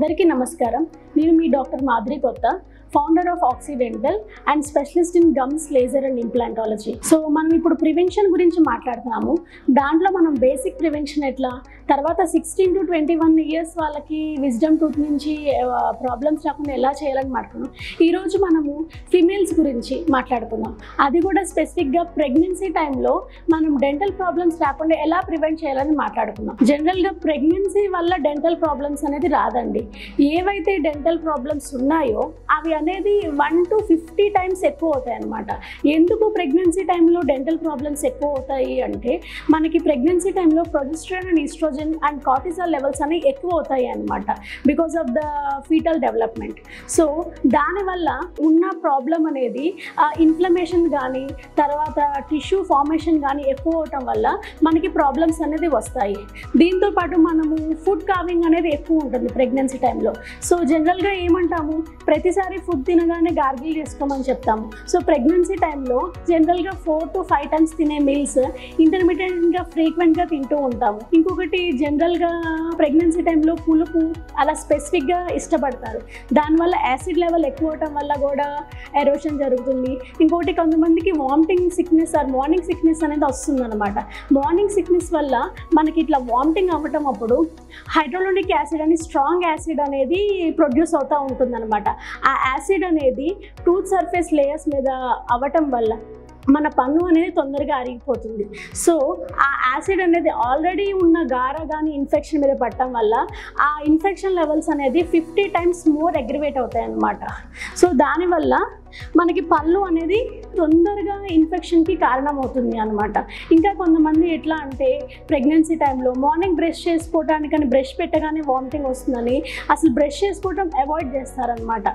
అందరికీ నమస్కారం నేను మీ డాక్టర్ మాధురి కొత్త founder of accidental and specialist in gums laser and implantology so మనం ఇప్పుడు ప్రివెన్షన్ గురించి మాట్లాడుతున్నాము దాంట్లో మనం బేసిక్ ప్రివెన్షన్ ఎట్లా తర్వాత sixteen to twenty one years వాళ్ళకి విజ్డమ్ టూత్ నుంచి ప్రాబ్లమ్స్ రాకుండా ఎలా చేయాలని మాట్లాడుకున్నాం ఈరోజు మనము ఫిమేల్స్ గురించి మాట్లాడుకుందాం అది కూడా స్పెసిఫిక్గా ప్రెగ్నెన్సీ టైంలో మనం డెంటల్ ప్రాబ్లమ్స్ రాకుండా ఎలా ప్రివెంట్ చేయాలని మాట్లాడుకుందాం జనరల్గా ప్రెగ్నెన్సీ వల్ల డెంటల్ ప్రాబ్లమ్స్ అనేది రాదండి ఏవైతే డెంటల్ ప్రాబ్లమ్స్ ఉన్నాయో అవి అనేది వన్ టు ఫిఫ్టీ టైమ్స్ ఎక్కువ అవుతాయి అనమాట ఎందుకు ప్రెగ్నెన్సీ టైంలో డెంటల్ ప్రాబ్లమ్స్ ఎక్కువ అవుతాయి అంటే మనకి ప్రెగ్నెన్సీ టైంలో progesterone and oestrogen and cortisol levels అనేవి ఎక్కువ అవుతాయి అనమాట because of the foetal development so దానివల్ల ఉన్న ప్రాబ్లం అనేది ఇన్ఫ్లమేషన్ కానీ తర్వాత టిష్యూ ఫార్మేషన్ కానీ ఎక్కువ అవటం వల్ల మనకి ప్రాబ్లమ్స్ అనేది వస్తాయి దీంతో పాటు మనము ఫుడ్ కావింగ్ అనేది ఎక్కువ ఉంటుంది ప్రెగ్నెన్సీ టైంలో సో జనరల్గా ఏమంటాము ప్రతిసారి ఫుడ్ తినగానే గార్గిల్ చేసుకోమని చెప్తాము సో ప్రెగ్నెన్సీ టైంలో జనరల్గా ఫోర్ టు ఫైవ్ టైమ్స్ తినే మీల్స్ ఇంటర్మీడియట్గా ఫ్రీక్వెంట్గా తింటూ ఉంటాము ఇంకొకటి జనరల్గా ప్రెగ్నెన్సీ టైంలో పులుపు అలా స్పెసిఫిక్గా ఇష్టపడతారు దానివల్ల యాసిడ్ లెవెల్ ఎక్కువ అవటం వల్ల కూడా ఎరోషన్ జరుగుతుంది ఇంకొకటి కొంతమందికి vomiting sickness or morning sickness అనేది వస్తుందన్నమాట మార్నింగ్ సిక్నెస్ వల్ల మనకి ఇట్లా వామిటింగ్ అవ్వటం అప్పుడు హైడ్రోలోనిక్ యాసిడ్ అని స్ట్రాంగ్ యాసిడ్ అనేది ప్రొడ్యూస్ అవుతూ ఉంటుందన్నమాట ఆ యాసిడ్ అనేది టూత్ సర్ఫేస్ లేయర్స్ మీద అవ్వటం వల్ల మన పన్ను అనేది తొందరగా అరిగిపోతుంది సో ఆ యాసిడ్ అనేది ఆల్రెడీ ఉన్న గార కానీ ఇన్ఫెక్షన్ మీద పడటం వల్ల ఆ ఇన్ఫెక్షన్ లెవెల్స్ అనేది ఫిఫ్టీ టైమ్స్ మోర్ అగ్రివేట్ అవుతాయి అన్నమాట సో దానివల్ల మనకి పళ్ళు అనేది తొందరగా ఇన్ఫెక్షన్కి కారణమవుతుంది అనమాట ఇంకా కొంతమంది ఎట్లా అంటే ప్రెగ్నెన్సీ టైంలో మార్నింగ్ బ్రష్ చేసుకోవటానికని బ్రష్ పెట్టగానే వామిటింగ్ వస్తుందని అసలు బ్రష్ చేసుకోవటం అవాయిడ్ చేస్తారనమాట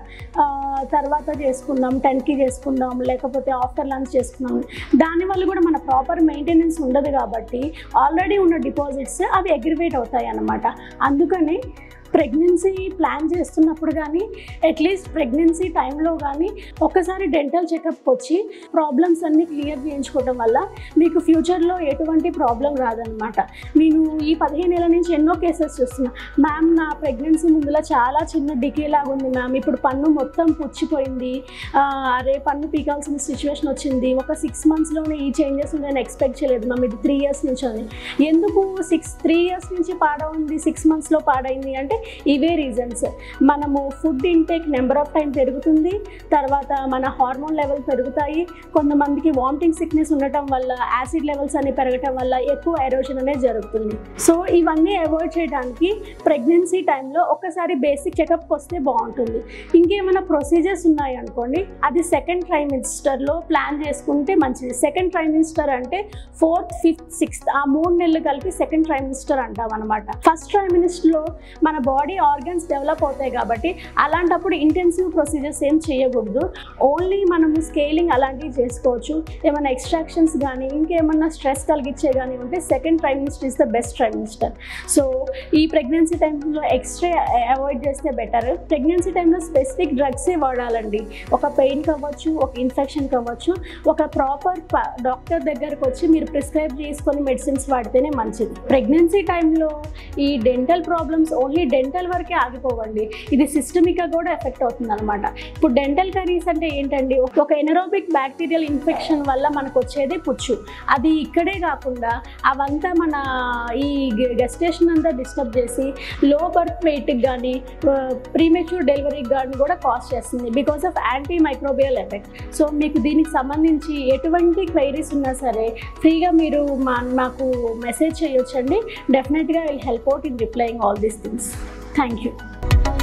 తర్వాత చేసుకుందాం టెన్కి చేసుకుందాం లేకపోతే ఆఫ్టర్ లంచ్ చేసుకుందాం దానివల్ల కూడా మన ప్రాపర్ మెయింటెనెన్స్ ఉండదు కాబట్టి ఆల్రెడీ ఉన్న డిపాజిట్స్ అవి అగ్రివేట్ అవుతాయి అన్నమాట అందుకని ప్రెగ్నెన్సీ ప్లాన్ చేస్తున్నప్పుడు కానీ అట్లీస్ట్ ప్రెగ్నెన్సీ టైంలో కానీ ఒక్కసారి డెంటల్ చెకప్కి వచ్చి ప్రాబ్లమ్స్ అన్నీ క్లియర్ చేయించుకోవడం వల్ల మీకు ఫ్యూచర్లో ఎటువంటి ప్రాబ్లం రాదనమాట నేను ఈ పదిహేను నెలల నుంచి ఎన్నో కేసెస్ చూస్తున్నా మ్యామ్ నా ప్రెగ్నెన్సీ ముందులో చాలా చిన్న డికే లాగా ఉంది మ్యామ్ ఇప్పుడు పన్ను మొత్తం పుచ్చిపోయింది ఆ, అరే పన్ను పీకాల్సిన సిచ్యువేషన్ వచ్చింది ఒక సిక్స్ మంత్స్లోనే ఈ చేంజెస్ నేను ఎక్స్పెక్ట్ చేయలేదు మ్యామ్ ఇది త్రీ ఇయర్స్ నుంచి ఉంది ఎందుకు సిక్స్ త్రీ ఇయర్స్ నుంచి పాడైంది సిక్స్ మంత్స్లో పాడైంది అంటే ఇవే రీజన్స్ మనము food intake number of time పెరుగుతుంది తర్వాత మన హార్మోన్ లెవెల్ పెరుగుతాయి కొంతమందికి వామిటింగ్ సిక్నెస్ ఉండటం వల్ల యాసిడ్ లెవెల్స్ అనేవి పెరగటం వల్ల ఎక్కువ ఎరోషన్ అనేది జరుగుతుంది సో ఇవన్నీ అవాయిడ్ చేయడానికి ప్రెగ్నెన్సీ టైంలో ఒక్కసారి బేసిక్ చెకప్కి వస్తే బాగుంటుంది ఇంకేమైనా ప్రొసీజర్స్ ఉన్నాయి అనుకోండి అది సెకండ్ ట్రైమినిస్టర్లో ప్లాన్ చేసుకుంటే మంచిది సెకండ్ ట్రైమినిస్టర్ అంటే ఫోర్త్ ఫిఫ్త్ సిక్స్త్ ఆ మూడు నెలలు కలిపి సెకండ్ ట్రైమినిస్టర్ అంటాం అనమాట ఫస్ట్ ట్రైమినిస్టర్లో మన బాడీ ఆర్గన్స్ డెవలప్ అవుతాయి కాబట్టి అలాంటప్పుడు ఇంటెన్సివ్ ప్రొసీజర్స్ ఏం చేయకూడదు ఓన్లీ మనము స్కేలింగ్ అలాంటివి చేసుకోవచ్చు ఏమైనా ఎక్స్ట్రాక్షన్స్ కానీ ఇంకేమన్నా స్ట్రెస్ కలిగించే కానీ ఉంటే second trimester is the best trimester so ఈ ప్రెగ్నెన్సీ టైంలో ఎక్స్ట్రా అవాయిడ్ చేస్తే బెటర్ ప్రెగ్నెన్సీ టైంలో స్పెసిఫిక్ డ్రగ్సే వాడాలండి ఒక పెయిన్ కావచ్చు ఒక ఇన్ఫెక్షన్ కావచ్చు ఒక ప్రాపర్ డాక్టర్ దగ్గరకు వచ్చి మీరు ప్రిస్క్రైబ్ చేసుకొని మెడిసిన్స్ వాడితేనే మంచిది ప్రెగ్నెన్సీ టైంలో ఈ డెంటల్ ప్రాబ్లమ్స్ ఓన్లీ డెంటల్ వరకే ఆగిపోవండి ఇది సిస్టమిక్గా కూడా ఎఫెక్ట్ అవుతుంది అనమాట ఇప్పుడు డెంటల్ కరీస్ అంటే ఏంటండి ఒక ఎనరోబిక్ బ్యాక్టీరియల్ ఇన్ఫెక్షన్ వల్ల మనకు వచ్చేది పుచ్చు అది ఇక్కడే కాకుండా అవంతా మన ఈ గెస్టేషన్ అంతా డిస్టర్బ్ చేసి లో బర్త్ వెయిట్కి కానీ ప్రీమెచ్యూర్ డెలివరీకి కానీ కూడా కాస్ట్ చేస్తుంది because of antimicrobial effect so మీకు దీనికి సంబంధించి ఎటువంటి క్వైరీస్ ఉన్నా సరే ఫ్రీగా మీరు మా మాకు మెసేజ్ చేయొచ్చండి డెఫినెట్గా will help out in replying all these things thank you